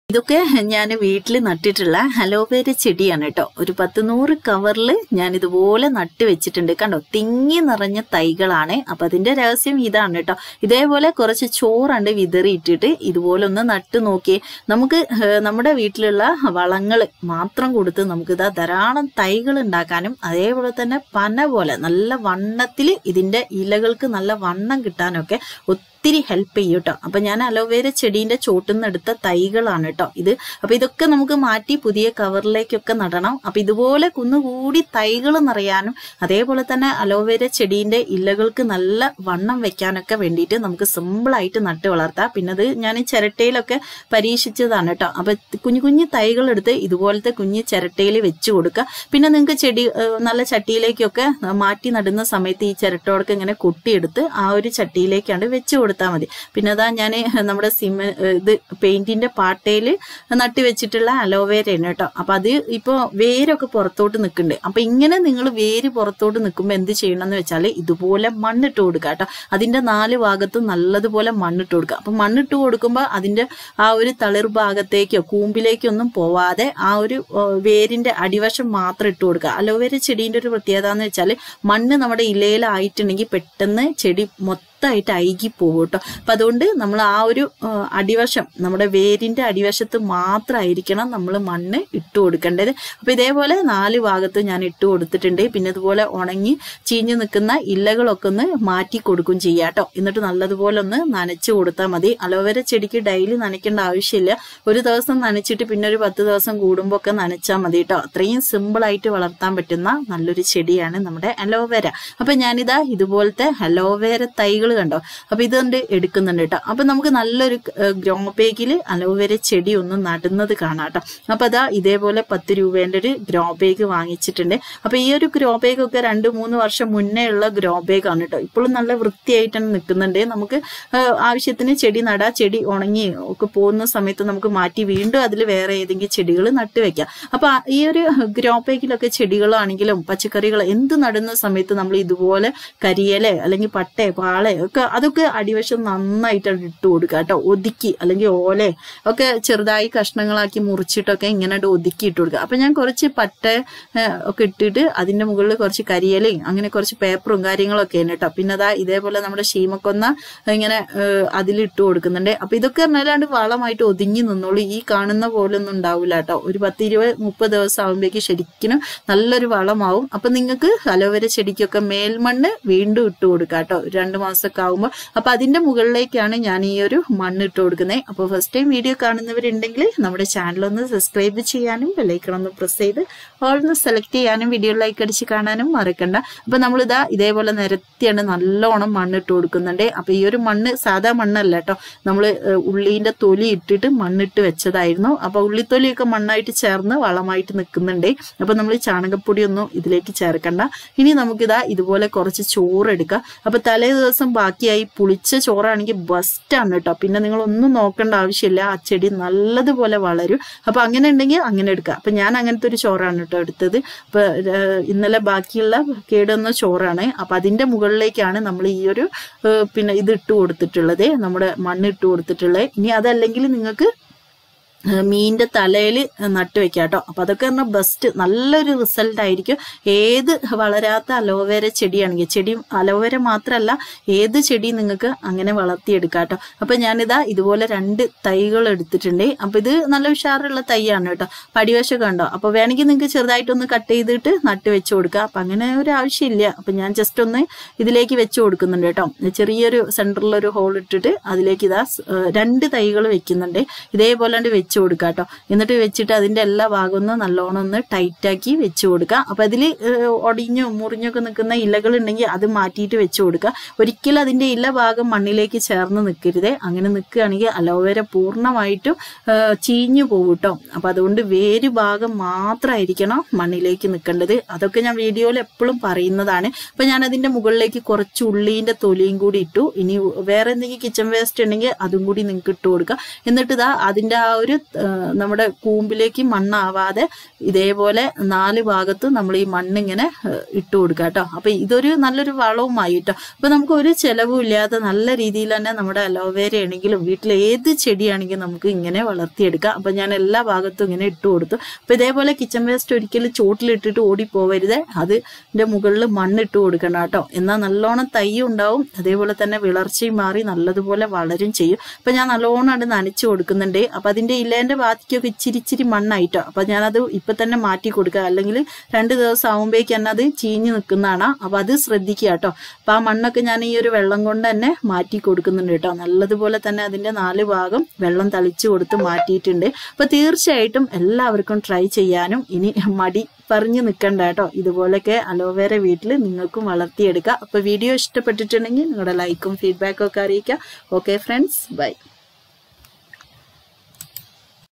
ഇതൊക്കെ ഞാൻ വീട്ടിൽ നട്ടിട്ടുള്ള അലോവേര ചെടിയാണ് കേട്ടോ ഒരു പത്ത് നൂറ് കവറിൽ ഞാൻ ഇതുപോലെ നട്ട് വെച്ചിട്ടുണ്ട് കണ്ടോ തിങ്ങി നിറഞ്ഞ തൈകളാണ് അപ്പൊ അതിന്റെ രഹസ്യം ഇതാണ് കേട്ടോ ഇതേപോലെ കുറച്ച് ചോറുണ്ട് വിതറിയിട്ടിട്ട് ഇതുപോലെ ഒന്ന് നട്ട് നോക്കി നമുക്ക് ഏഹ്, നമ്മുടെ വീട്ടിലുള്ള വളങ്ങൾ മാത്രം കൊടുത്ത് നമുക്ക് ഇതാ ധാരാളം തൈകൾ ഉണ്ടാക്കാനും അതേപോലെ തന്നെ പന പോലെ നല്ല വണ്ണത്തിൽ ഇതിന്റെ ഇലകൾക്ക് നല്ല വണ്ണം കിട്ടാനൊക്കെ ഒത്തിരി ഹെൽപ്പ് ചെയ്യും കേട്ടോ അപ്പൊ ഞാൻ അലോവേര ചെടീന്റെ ചോട്ടിൽ എടുത്ത തൈകളാണ് കേട്ടോ ഇത് അപ്പൊ ഇതൊക്കെ നമുക്ക് മാറ്റി പുതിയ കവറിലേക്കൊക്കെ നടണം അപ്പൊ ഇതുപോലെ കുന്നുകൂടി തൈകൾ നിറയാനും അതേപോലെ തന്നെ അലോവേര ചെടീന്റെ ഇലകൾക്ക് നല്ല വണ്ണം വെക്കാനൊക്കെ വേണ്ടിയിട്ട് നമുക്ക് സിമ്പിൾ ആയിട്ട് നട്ട് വളർത്താം പിന്നെ അത് ഞാൻ ഈ ചിരട്ടയിലൊക്കെ പരീക്ഷിച്ചതാണ് കേട്ടോ അപ്പൊ കുഞ്ഞു കുഞ്ഞു തൈകൾ എടുത്ത് ഇതുപോലത്തെ കുഞ്ഞു ചിരട്ടയിൽ വെച്ച് കൊടുക്കുക പിന്നെ നിങ്ങൾക്ക് ചെടി ഏഹ്, നല്ല ചട്ടിയിലേക്കൊക്കെ മാറ്റി നടുന്ന സമയത്ത് ഈ ചിരട്ടോടൊക്കെ ഇങ്ങനെ കൊട്ടിയെടുത്ത് ആ ഒരു ചട്ടിയിലേക്കാണ് വെച്ച് കൊടുത്താൽ മതി പിന്നെ അതാ ഞാൻ നമ്മുടെ സിമ ഇത് പെയിന്റിന്റെ പാട്ടയിൽ നട്ടി വെച്ചിട്ടുള്ള അലോവേരയാണ് കേട്ടോ അപ്പൊ അത് ഇപ്പൊ വേരൊക്കെ പുറത്തോട്ട് നിൽക്കുന്നുണ്ട് അപ്പൊ ഇങ്ങനെ നിങ്ങൾ വേര് പുറത്തോട്ട് നിൽക്കുമ്പോൾ എന്ത് ചെയ്യണം എന്ന് വെച്ചാൽ ഇതുപോലെ മണ്ണിട്ട് കൊടുക്കുക കേട്ടോ അതിന്റെ നാല് ഭാഗത്തും നല്ലതുപോലെ മണ്ണിട്ട് കൊടുക്കുക അപ്പൊ മണ്ണിട്ട് കൊടുക്കുമ്പോൾ അതിന്റെ ആ ഒരു തളിർ ഭാഗത്തേക്കോ കൂമ്പിലേക്കോ ഒന്നും പോവാതെ ആ ഒരു ഏ, വേരിന്റെ അടിവശം മാത്രം ഇട്ട് കൊടുക്കുക അലോവേര ചെടീന്റെ ഒരു പ്രത്യേകത എന്ന് വെച്ചാൽ മണ്ണ് നമ്മുടെ ഇലയിലായിട്ടുണ്ടെങ്കിൽ പെട്ടെന്ന് ചെടി മൊത്തമായിട്ട് അഴുകി പോകും കേട്ടോ അപ്പൊ അതുകൊണ്ട് നമ്മൾ ആ ഒരു ആ, അടിവശം നമ്മുടെ വേരിന്റെ അടിവശത്ത് മാത്രമായിരിക്കണം നമ്മൾ മണ്ണ് ഇട്ട് കൊടുക്കേണ്ടത് അപ്പൊ ഇതേപോലെ നാല് ഭാഗത്ത് ഞാൻ ഇട്ട് കൊടുത്തിട്ടുണ്ട് പിന്നെ ഇതുപോലെ ഉണങ്ങി ചീഞ്ഞു നിൽക്കുന്ന ഇലകളൊക്കെ ഒന്ന് മാറ്റി കൊടുക്കും ചെയ്യാം കേട്ടോ എന്നിട്ട് നല്ലതുപോലെ ഒന്ന് നനച്ചു കൊടുത്താൽ മതി അലോവേര ചെടിക്ക് ഡെയിലി നനയ്ക്കേണ്ട ആവശ്യമില്ല ഒരു ദിവസം നനച്ചിട്ട് പിന്നെ ഒരു പത്ത് ദിവസം കൂടുമ്പോൾ ഒക്കെ നനച്ചാൽ മതി കേട്ടോ അത്രയും സിമ്പിൾ ആയിട്ട് വളർത്താൻ പറ്റുന്ന നല്ലൊരു ചെടിയാണ് നമ്മുടെ അലോവേര അപ്പൊ ഞാനിതാ ഇതുപോലത്തെ അലോവേര തൈകൾ കണ്ടോ അപ്പൊ ഇതുകൊണ്ട് എടുക്കുന്നുണ്ട് കേട്ടോ അപ്പൊ നമുക്ക് നല്ലൊരു ഗ്രോ ബാഗിൽ അലോവേര ചെടി ഒന്ന് നടുന്നത് കാണാം കേട്ടോ അപ്പൊ അതാ ഇതേപോലെ പത്ത് രൂപേന്റെ ഒരു ഗ്രോ ബാഗ് വാങ്ങിച്ചിട്ടുണ്ട് അപ്പൊ ഈ ഒരു ഗ്രോ ബാഗ് ഒക്കെ രണ്ട് മൂന്ന് വർഷം മുന്നേ ഉള്ള ഗ്രോ ബാഗ് ആണ് കേട്ടോ ഇപ്പോഴും നല്ല വൃത്തിയായിട്ടാണ് നിൽക്കുന്നുണ്ട് നമുക്ക് ആ, ആവശ്യത്തിന് ചെടി നടാ ചെടി ഉണങ്ങി ഒക്കെ പോകുന്ന സമയത്ത് നമുക്ക് മാറ്റി വീണ്ടും അതിൽ വേറെ ഏതെങ്കിലും ചെടികൾ നട്ട് വെക്കാം അപ്പൊ ആ- ഈ ഒരു ഗ്രോ ബാഗിലൊക്കെ ചെടികളാണെങ്കിലും പച്ചക്കറികൾ എന്ത് നടുന്ന സമയത്ത് നമ്മൾ ഇതുപോലെ കരിയല അല്ലെങ്കിൽ പട്ടേ പാളെ ഒക്കെ അതൊക്കെ അടിവശം നന്നായിട്ട് അങ്ങട് ഇട്ട് കൊടുക്കുക കേട്ടോ ഒതുക്കി അല്ലെങ്കിൽ ഓലെ ഒക്കെ ചെറുതായി കഷ്ണങ്ങളാക്കി മുറിച്ചിട്ടൊക്കെ ഇങ്ങനെ അങ്ങട് ഒതുക്കി ഇട്ട് കൊടുക്കുക അപ്പൊ ഞാൻ കുറച്ച് പട്ട ഏ, ഒക്കെ ഇട്ടിട്ട് അതിന്റെ മുകളിൽ കുറച്ച് കരിയലയും അങ്ങനെ കുറച്ച് പേപ്പറും കാര്യങ്ങളൊക്കെ ആണ് കേട്ടോ പിന്നെ അതാ ഇതേപോലെ നമ്മുടെ ശീമക്കൊന്ന ഇങ്ങനെ അതിൽ ഇട്ട് കൊടുക്കുന്നുണ്ട് അപ്പൊ ഇതൊക്കെ പറഞ്ഞാലാണ്ട് വളമായിട്ട് ഒതുങ്ങി നിന്നോളൂ ഈ കാണുന്ന പോലെ ഒന്നും ഉണ്ടാവില്ല കേട്ടോ ഒരു പത്ത് ഇരുപത് മുപ്പത് ദിവസം ആകുമ്പോഴേക്ക് ശരിക്കും നല്ലൊരു വളമാവും അപ്പൊ നിങ്ങൾക്ക് അലോവേര ചെടിക്കൊക്കെ മേൽമണ്ണ് വീണ്ടും ഇട്ട് കൊടുക്കാം കേട്ടോ രണ്ട് മാസമൊക്കെ ആകുമ്പോൾ അപ്പൊ അതിന്റെ മുകളിലേക്കാണ് ഞാൻ ഈ ഒരു മണ്ണ് ഇട്ട് കൊടുക്കുന്നത് അപ്പൊ ഫസ്റ്റ് ടൈം വീഡിയോ കാണുന്നവരുണ്ടെങ്കിൽ നമ്മുടെ ചാനൽ ഒന്ന് സബ്സ്ക്രൈബ് ചെയ്യാനും ബെല്ലൈക്കൺ ഒന്ന് പ്രസ് ചെയ്ത് ഓൾ ഒന്ന് സെലക്ട് ചെയ്യാനും വീഡിയോ ലൈക്ക് അടിച്ച് കാണാനും മറക്കണ്ട അപ്പൊ നമ്മളിതാ ഇതേപോലെ നിരത്തിയാണ് നല്ലോണം മണ്ണിട്ട് കൊടുക്കുന്നുണ്ട് അപ്പൊ ഈ ഒരു മണ്ണ് സാധാ മണ്ണല്ല കേട്ടോ നമ്മൾ ഉള്ളീന്റെ തൊലി ഇട്ടിട്ട് മണ്ണിട്ട് വെച്ചതായിരുന്നു അപ്പൊ ഉള്ളിത്തൊലിയൊക്കെ മണ്ണായിട്ട് ചേർന്ന് വളമായിട്ട് നിൽക്കുന്നുണ്ട് അപ്പൊ നമ്മൾ ചാണകപ്പൊടി ഒന്നും ഇതിലേക്ക് ചേർക്കണ്ട ഇനി നമുക്കിതാ ഇതുപോലെ കുറച്ച് ചോറ് എടുക്കാം അപ്പൊ തലേ ദിവസം ബാക്കിയായി പുളിച്ച ചോറാണെങ്കിൽ ബെസ്റ്റാണ് കേട്ടോ പിന്നെ നിങ്ങൾ ഒന്നും നോക്കേണ്ട ആവശ്യമില്ല ആ ചെടി നല്ലതുപോലെ വളരും അപ്പൊ അങ്ങനെ ഉണ്ടെങ്കിൽ അങ്ങനെ എടുക്കാം അപ്പൊ ഞാൻ അങ്ങനത്തെ ഒരു ചോറാണ് കേട്ടോ എടുത്തത് അപ്പൊ ഏഹ്, ഇന്നലെ ബാക്കിയുള്ള കേടുവന്ന ചോറാണ് അപ്പൊ അതിന്റെ മുകളിലേക്കാണ് നമ്മൾ ഈ ഒരു ഏഹ്, പിന്നെ ഇത് ഇട്ട് കൊടുത്തിട്ടുള്ളത് നമ്മുടെ മണ്ണ് ഇട്ട് കൊടുത്തിട്ടുള്ളത് ഇനി അതല്ലെങ്കിൽ നിങ്ങൾക്ക് ഏഹ് മീനിന്റെ തലയിൽ നട്ട് വെക്കാം കേട്ടോ അപ്പൊ അതൊക്കെ പറഞ്ഞാൽ ബെസ്റ്റ് നല്ലൊരു റിസൾട്ട് ആയിരിക്കും ഏത് വളരാത്ത അലോവേര ചെടിയാണെങ്കിൽ ചെടി അലോവേര മാത്രമല്ല ഏത് ചെടി നിങ്ങൾക്ക് അങ്ങനെ വളർത്തിയെടുക്കാം കേട്ടോ അപ്പൊ ഞാനിതാ ഇതുപോലെ രണ്ട് തൈകൾ എടുത്തിട്ടുണ്ട് അപ്പൊ ഇത് നല്ല ഉഷാറുള്ള തൈയാണ് കേട്ടോ പടിവശം കണ്ടോ അപ്പൊ വേണമെങ്കിൽ നിങ്ങൾക്ക് ചെറുതായിട്ടൊന്ന് കട്ട് ചെയ്തിട്ട് നട്ട് വെച്ച് കൊടുക്കാം അപ്പൊ അങ്ങനെ ഒരു ആവശ്യമില്ല അപ്പൊ ഞാൻ ജസ്റ്റ് ഒന്ന് ഇതിലേക്ക് വെച്ച് കൊടുക്കുന്നുണ്ട് കേട്ടോ ചെറിയൊരു സെന്ററിൽ ഒരു ഹോൾ ഇട്ടിട്ട് അതിലേക്ക് ഇതാ സ്- ഏഹ് രണ്ട് തൈകൾ വെക്കുന്നുണ്ട് ഇതേപോലെ വെച്ച് കൊടുക്കുക കേട്ടോ എന്നിട്ട് വെച്ചിട്ട് അതിന്റെ എല്ലാ ഭാഗവും ഒന്ന് നല്ലോണം ഒന്ന് ടൈറ്റ് ആക്കി വെച്ച് കൊടുക്കുക അപ്പൊ അതിൽ ഒടിഞ്ഞു മുറിഞ്ഞൊക്കെ നിൽക്കുന്ന ഇലകൾ ഉണ്ടെങ്കിൽ അത് മാറ്റിയിട്ട് വെച്ച് കൊടുക്കുക ഒരിക്കലും അതിന്റെ ഇല ഭാഗം മണ്ണിലേക്ക് ചേർന്ന് നിൽക്കരുതേ അങ്ങനെ നിൽക്കുകയാണെങ്കിൽ അലോവേര പൂർണ്ണമായിട്ടും ഏഹ്, ചീഞ്ഞു പോകും കേട്ടോ അപ്പൊ അതുകൊണ്ട് വേര് ഭാഗം മാത്രമായിരിക്കണം മണ്ണിലേക്ക് നിൽക്കേണ്ടത് അതൊക്കെ ഞാൻ വീഡിയോയിൽ എപ്പോഴും പറയുന്നതാണ് അപ്പൊ ഞാൻ അതിന്റെ മുകളിലേക്ക് കുറച്ച് ഉള്ളീന്റെ തൊലിയും കൂടി ഇട്ടു ഇനി വേറെ എന്തെങ്കിലും കിച്ചൺ വേസ്റ്റ് ഉണ്ടെങ്കിൽ അതും കൂടി നിങ്ങൾക്ക് ഇട്ട് കൊടുക്കുക എന്നിട്ട് ഇതാ അതിന്റെ ആ ഒരു ആ, നമ്മുടെ കൂമ്പിലേക്ക് മണ്ണാവാതെ ഇതേപോലെ നാല് ഭാഗത്തും നമ്മൾ ഈ മണ്ണിങ്ങനെ ആ, ഇട്ട് കൊടുക്കുക കേട്ടോ അപ്പൊ ഇതൊരു നല്ലൊരു വളവുമായി കേട്ടോ അപ്പൊ നമുക്ക് ഒരു ചെലവും ഇല്ലാതെ നല്ല രീതിയിൽ തന്നെ നമ്മുടെ അലോവേര ആണെങ്കിലും വീട്ടിലെ ഏത് ചെടിയാണെങ്കിലും നമുക്ക് ഇങ്ങനെ വളർത്തിയെടുക്കാം അപ്പൊ ഞാൻ എല്ലാ ഭാഗത്തും ഇങ്ങനെ ഇട്ട് കൊടുത്തു അപ്പൊ ഇതേപോലെ കിച്ചൺ വേസ്റ്റ് ഒരിക്കലും ചോട്ടിലിട്ടിട്ട് ഓടിപ്പോവരുത് അതിന്റെ മുകളിൽ മണ്ണിട്ട് കൊടുക്കണം കേട്ടോ എന്നാൽ നല്ലോണം തൈ ഉണ്ടാവും അതേപോലെ തന്നെ വിളർച്ചയും മാറി നല്ലതുപോലെ വളരും ചെയ്യും അപ്പൊ ഞാൻ നല്ലോണം അത് നനച്ചു കൊടുക്കുന്നുണ്ട് അപ്പൊ അതിന്റെ ഇലേന്റെ ഭാഗത്തേക്കൊക്കെ ഇച്ചിരി ഇച്ചിരി മണ്ണായിട്ടോ അപ്പൊ ഞാനത് ഇപ്പൊ തന്നെ മാറ്റി കൊടുക്കുക അല്ലെങ്കിൽ രണ്ട് ദിവസം ആകുമ്പോഴേക്ക് തന്നെ അത് ചീഞ്ഞു നിൽക്കുന്നതാണ് അപ്പൊ അത് ശ്രദ്ധിക്കുക കേട്ടോ അപ്പൊ ആ മണ്ണൊക്കെ ഞാൻ ഈ ഒരു വെള്ളം കൊണ്ട് തന്നെ മാറ്റി കൊടുക്കുന്നുണ്ട് കേട്ടോ നല്ലതുപോലെ തന്നെ അതിന്റെ നാല് ഭാഗം വെള്ളം തളിച്ചു കൊടുത്ത് മാറ്റിയിട്ടുണ്ട് അപ്പൊ തീർച്ചയായിട്ടും എല്ലാവർക്കും ട്രൈ ചെയ്യാനും ഇനി മടി പറഞ്ഞു നിൽക്കണ്ട കേട്ടോ ഇതുപോലൊക്കെ അലോവേര വീട്ടിൽ നിങ്ങൾക്കും വളർത്തിയെടുക്കാം അപ്പൊ വീഡിയോ ഇഷ്ടപ്പെട്ടിട്ടുണ്ടെങ്കിൽ നിങ്ങളുടെ ലൈക്കും ഫീഡ്ബാക്കും ഒക്കെ അറിയിക്കാം ഓക്കെ ഫ്രണ്ട്സ് ബൈ